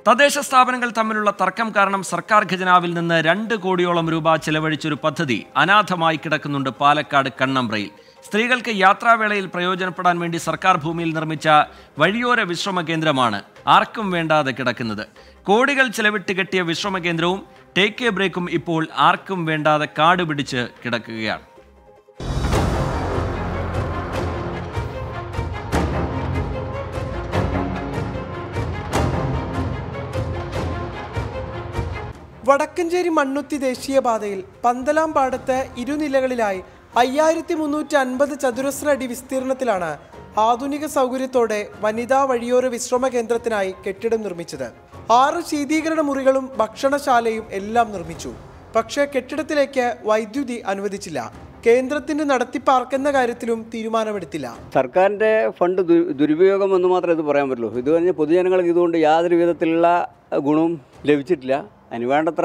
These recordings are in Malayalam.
തദ്ദേശ സ്ഥാപനങ്ങൾ തമ്മിലുള്ള തർക്കം കാരണം സർക്കാർ ഖജനാവിൽ നിന്ന് രണ്ട് കോടിയോളം രൂപ ചെലവഴിച്ചൊരു പദ്ധതി അനാഥമായി കിടക്കുന്നുണ്ട് പാലക്കാട് കണ്ണമ്പ്രയിൽ സ്ത്രീകൾക്ക് യാത്രാവേളയിൽ പ്രയോജനപ്പെടാൻ വേണ്ടി സർക്കാർ ഭൂമിയിൽ നിർമ്മിച്ച വഴിയോര വിശ്രമ കേന്ദ്രമാണ് ആർക്കും വേണ്ടാതെ കിടക്കുന്നത് കോടികൾ ചെലവിട്ട് കെട്ടിയ വിശ്രമ കേന്ദ്രവും ടേക്ക് എ ബ്രേക്കും ഇപ്പോൾ ആർക്കും വേണ്ടാതെ കാട് പിടിച്ച് കിടക്കുകയാണ് വടക്കഞ്ചേരി മണ്ണുത്തി ദേശീയപാതയിൽ പന്തലാം പാടത്ത് ഇരുനിലകളിലായി അയ്യായിരത്തി മുന്നൂറ്റി അൻപത് ചതുരശ്ര അടി വിസ്തീർണത്തിലാണ് ആധുനിക സൗകര്യത്തോടെ വനിതാ വഴിയോര വിശ്രമ കേന്ദ്രത്തിനായി കെട്ടിടം നിർമ്മിച്ചത് ആറ് ശീതീകരണ മുറികളും ഭക്ഷണശാലയും എല്ലാം നിർമ്മിച്ചു പക്ഷേ കെട്ടിടത്തിലേക്ക് വൈദ്യുതി അനുവദിച്ചില്ല കേന്ദ്രത്തിന്റെ നടത്തിപ്പാർക്കെന്ന കാര്യത്തിലും തീരുമാനമെടുത്തില്ല സർക്കാരിൻ്റെ ഫണ്ട് ദു ദുരുപയോഗം എന്ന് മാത്രമേ ഇത് പറയാൻ പറ്റുള്ളൂ ഇത് പറഞ്ഞാൽ പൊതുജനങ്ങൾക്ക് ഇതുകൊണ്ട് യാതൊരു വിധത്തിലുള്ള ഗുണവും ലഭിച്ചിട്ടില്ല അതിന് വേണ്ടത്ര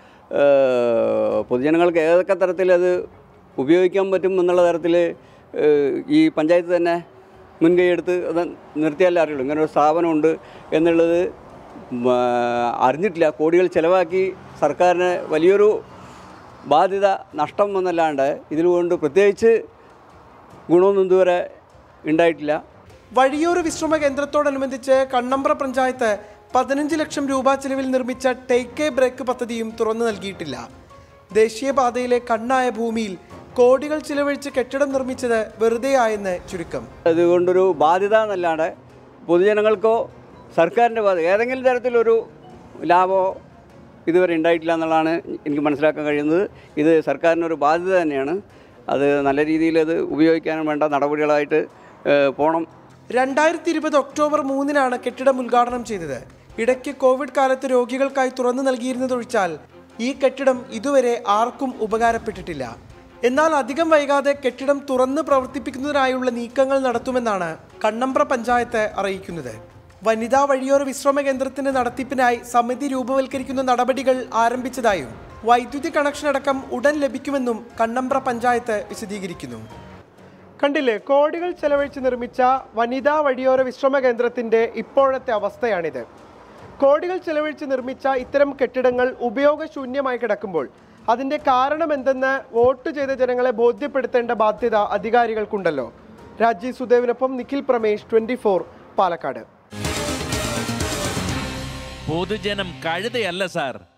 ഏഹ്, പൊതുജനങ്ങൾക്ക് ഏതൊക്കെ തരത്തിൽ അത് ഉപയോഗിക്കാൻ പറ്റും എന്നുള്ള തരത്തിൽ ഏഹ്, ഈ പഞ്ചായത്ത് തന്നെ മുൻകൈയെടുത്ത് അത് നിർത്തിയാലേ അറിയുള്ളൂ ഇങ്ങനെ ഒരു സ്ഥാപനമുണ്ട് എന്നുള്ളത് മ, അറിഞ്ഞിട്ടില്ല കോടികൾ ചിലവാക്കി സർക്കാരിന് വലിയൊരു ബാധ്യത നഷ്ടം എന്നല്ലാണ്ട് ഇതിലുകൊണ്ട് പ്രത്യേകിച്ച് ഗുണമൊന്നും ഇതുവരെ ഉണ്ടായിട്ടില്ല വഴിയോര വിശ്രമ കേന്ദ്രത്തോടനുബന്ധിച്ച് കണ്ണമ്പ്ര പഞ്ചായത്ത് പതിനഞ്ച് ലക്ഷം രൂപ ചെലവിൽ നിർമ്മിച്ച ടേക്ക് എ ബ്രേക്ക് പദ്ധതിയും തുറന്നു നൽകിയിട്ടില്ല ദേശീയപാതയിലെ കണ്ണായ ഭൂമിയിൽ കോടികൾ ചിലവഴിച്ച് കെട്ടിടം നിർമ്മിച്ചത് വെറുതെയായെന്ന് ചുരുക്കം അതുകൊണ്ടൊരു ബാധ്യത എന്നല്ലാണ്ട് പൊതുജനങ്ങൾക്കോ സർക്കാരിൻ്റെ ബാധ്യത ഏതെങ്കിലും തരത്തിലൊരു ലാഭമോ ഇതുവരെ ഉണ്ടായിട്ടില്ല എന്നുള്ളതാണ് എനിക്ക് മനസ്സിലാക്കാൻ കഴിയുന്നത് ഇത് സർക്കാരിനൊരു ബാധ്യത തന്നെയാണ് അത് നല്ല രീതിയിൽ അത് ഉപയോഗിക്കാനും വേണ്ട നടപടികളായിട്ട് ഏഹ്, പോകണം രണ്ടായിരത്തി ഇരുപത് ഒക്ടോബർ മൂന്നിനാണ് കെട്ടിടം ഉദ്ഘാടനം ചെയ്തത് ഇടയ്ക്ക് കോവിഡ് കാലത്ത് രോഗികൾക്കായി തുറന്നു നൽകിയിരുന്നതൊഴിച്ചാൽ ഈ കെട്ടിടം ഇതുവരെ ആർക്കും ഉപകാരപ്പെട്ടിട്ടില്ല എന്നാൽ അധികം വൈകാതെ കെട്ടിടം തുറന്ന് പ്രവർത്തിപ്പിക്കുന്നതിനായുള്ള നീക്കങ്ങൾ നടത്തുമെന്നാണ് കണ്ണമ്പ്ര പഞ്ചായത്ത് അറിയിക്കുന്നത് വനിതാ വഴിയോര വിശ്രമ കേന്ദ്രത്തിന്റെ നടത്തിപ്പിനായി സമിതി രൂപവൽക്കരിക്കുന്ന നടപടികൾ ആരംഭിച്ചതായും വൈദ്യുതി കണക്ഷൻ അടക്കം ഉടൻ ലഭിക്കുമെന്നും കണ്ണമ്പ്ര പഞ്ചായത്ത് വിശദീകരിക്കുന്നു കണ്ടില്ലേ കോടികൾ ചെലവഴിച്ച് നിർമ്മിച്ച വനിതാ വഴിയോര വിശ്രമ കേന്ദ്രത്തിന്റെ ഇപ്പോഴത്തെ അവസ്ഥയാണിത് കോടികൾ ചെലവഴിച്ച് നിർമ്മിച്ച ഇത്തരം കെട്ടിടങ്ങൾ ഉപയോഗശൂന്യമായി കിടക്കുമ്പോൾ അതിന്റെ കാരണം എന്തെന്ന് വോട്ട് ചെയ്ത ജനങ്ങളെ ബോധ്യപ്പെടുത്തേണ്ട ബാധ്യത അധികാരികൾക്കുണ്ടല്ലോ രാജീവ് സുദേവിനൊപ്പം നിഖിൽ പ്രമേഷ് ട്വന്റി പാലക്കാട് പൊതുജനം കഴുതയല്ല സാർ